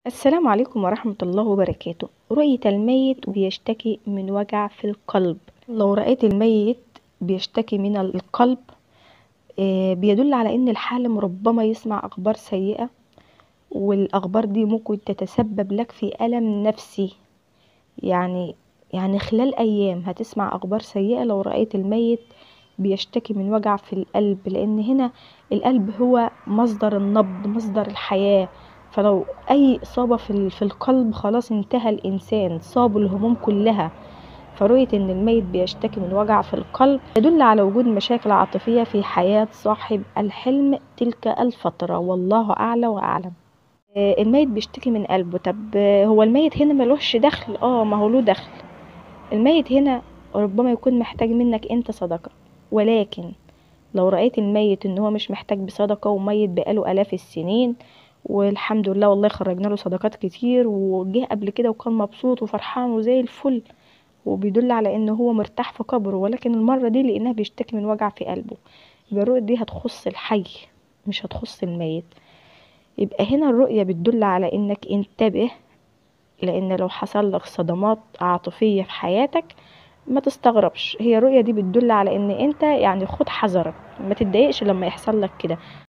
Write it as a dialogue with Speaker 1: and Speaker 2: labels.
Speaker 1: السلام عليكم ورحمة الله وبركاته رؤية الميت بيشتكي من وجع في القلب لو رأيت الميت بيشتكي من القلب آه، بيدل على ان الحالم ربما يسمع اخبار سيئة والاخبار دي ممكن تتسبب لك في الم نفسي يعني يعني خلال ايام هتسمع اخبار سيئة لو رأيت الميت بيشتكي من وجع في القلب لان هنا القلب هو مصدر النبض مصدر الحياة فلو اي اصابة في في القلب خلاص انتهى الانسان صابه الهموم كلها فرؤية ان الميت بيشتكي من وجع في القلب يدل على وجود مشاكل عاطفية في حياة صاحب الحلم تلك الفترة والله اعلى واعلم آه، الميت بيشتكي من قلبه طب آه، هو الميت هنا ملوش دخل اه ما هو له دخل الميت هنا ربما يكون محتاج منك انت صدقة ولكن لو رأيت الميت ان هو مش محتاج بصدقة وميت بقاله الاف السنين والحمد لله والله خرجنا له صدقات كتير وجه قبل كده وكان مبسوط وفرحان وزي الفل وبيدل على ان هو مرتاح في قبره ولكن المرة دي لقيناه بيشتكي من وجع في قلبه يبقى الرؤية دي هتخص الحي مش هتخص الميت يبقى هنا الرؤية بتدل على انك انتبه لان لو حصل لك صدمات عاطفية في حياتك ما تستغربش هي الرؤية دي بتدل على ان انت يعني خد حذرك ما تتضايقش لما يحصل لك كده